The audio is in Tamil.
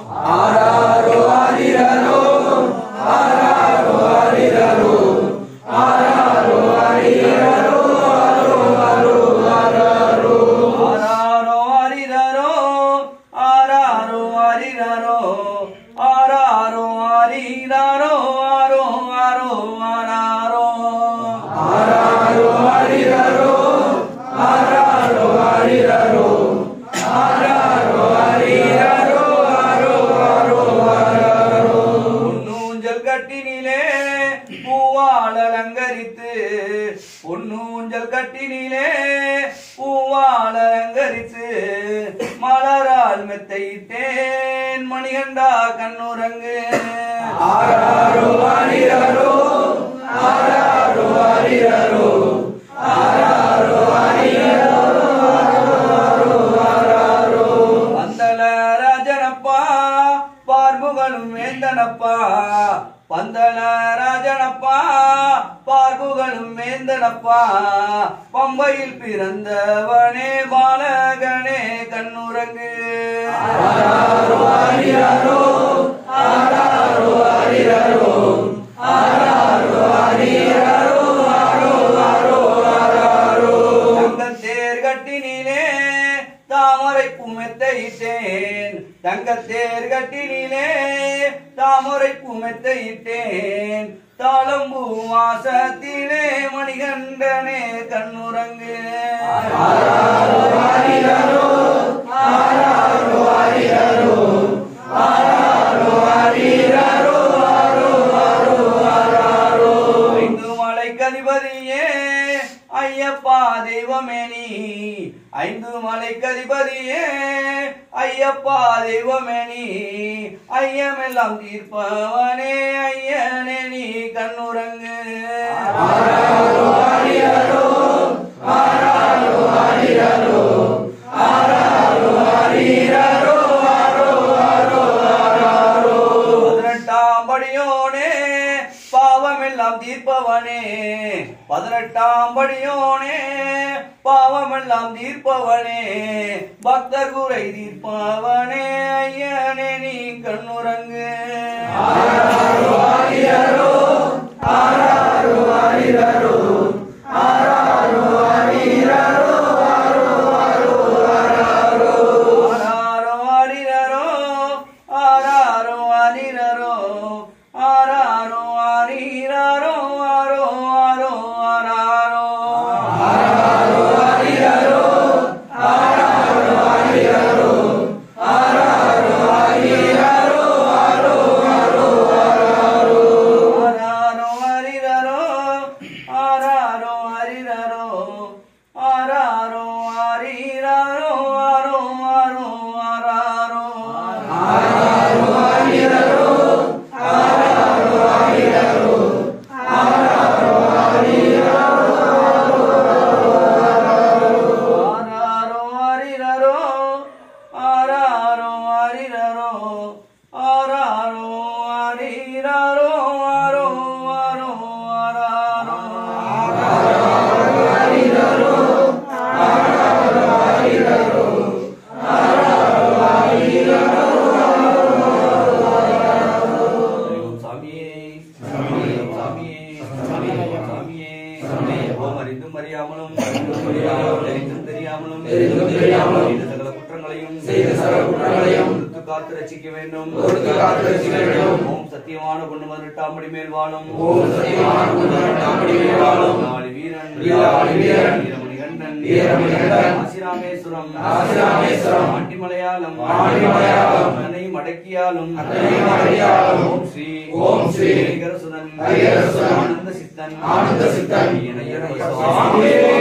ஆராரோ ஆரிரரோ ஆராரோ ஆரிரரோ ஆராரோ ஆரிரரோ ஆரோ ஆரோ ஆராரோ பொன்னூஞ்சல் கட்டினிலே பூவால் அலங்கரித்து பொன்னூஞ்சல் கட்டினிலே பூவால் அலங்கரித்து மலரால் மெத்தையிட்டேன் மணிகண்டா கண்ணுரங்கு பந்தல ராஜனப்பா பார்புகளும் வேந்தனப்பா பந்தல ராஜனப்பா பார்புகளும் வேந்தனப்பா பம்பையில் பிறந்தவனே பாலகனே கண்ணுரங்கு தங்கத் தேர் கட்டினிலே தாமரை பூமெத்தையிட்டேன் தங்கத் தேர் கட்டினிலே தாமரை பூமெத்தையிட்டேன் தாளம்பூ மாசத்திலே மணிகண்டனே கண்ணுரங்கு ஐந்து மலை கதிபதியே ஐயப்பா தெய்வமே நீ ஐந்து மலை கதிபதியே ஐயப்பா தெய்வமே நீ ஐயமெல்லாம் தீர்ப்பவனே ஐயனே நீ கண்ணுரங்கு பதினெட்டாம் படியோனே பாவமெல்லாம் தீர்ப்பவனே பதினெட்டாம் படியோனே பாவமெல்லாம் தீர்ப்பவனே பக்தர் குறை தீர்ப்பவனே ஐயனே நீ கண்ணுரங்கு ஆராரோ ஆரிரரோ ஆராரோ ஆரிரரோ ஆராரோ ஆரிரரோ ஆரோ ஆரோ ஆராரோ ஆராரோ ஆரிரரோ ஆராரோ ஆரிரரோ ஆராரோ ஆரிரரோ ஆரோ ஆரோ ஆராரோ ஆராரோ ஆரிரரோ ஆராரோ ஆரிரரோ ஆராரோ ஆரிரரோ ஆரோ ஆரோ ஆராரோ ஓம் சாமியே சாமியே சாமியே சாமியே ஓம் அறிந்தும் அறியாமலும் தெரிந்தும் தெரியாமலும் செய்த சகல குற்றங்களையும் செய்த சகல குற்றங்களையும் கொடுத்து காத்து ரசிக்க வேண்டும் கொடுத்து காத்து ரசிக்க வேண்டும் ஓம் சத்தியமான பொண்ணு பதினெட்டாம்படி மேல் வாழும் ஓம் சத்தியமான பொண்ணு பதினெட்டாம்படி மேல் வாழும் நாளி வீரன் நாளி வீரன் வீரமணிகண்டன் வீரமணிகண்டன் ஆசிராமேஸ்வரம் ஆசிராமேஸ்வரம் ஆண்டிமலையாளம் ஆண்டிமலையாளம் அத்தனை மடக்கியாலும் அத்தனை மடக்கியாலும் ஓம் ஸ்ரீ ஓம் ஸ்ரீ ஹரிகரசுதன் ஹரிகரசுதன் ஆனந்த சித்தன் ஆனந்த சித்தன் சுவாமியே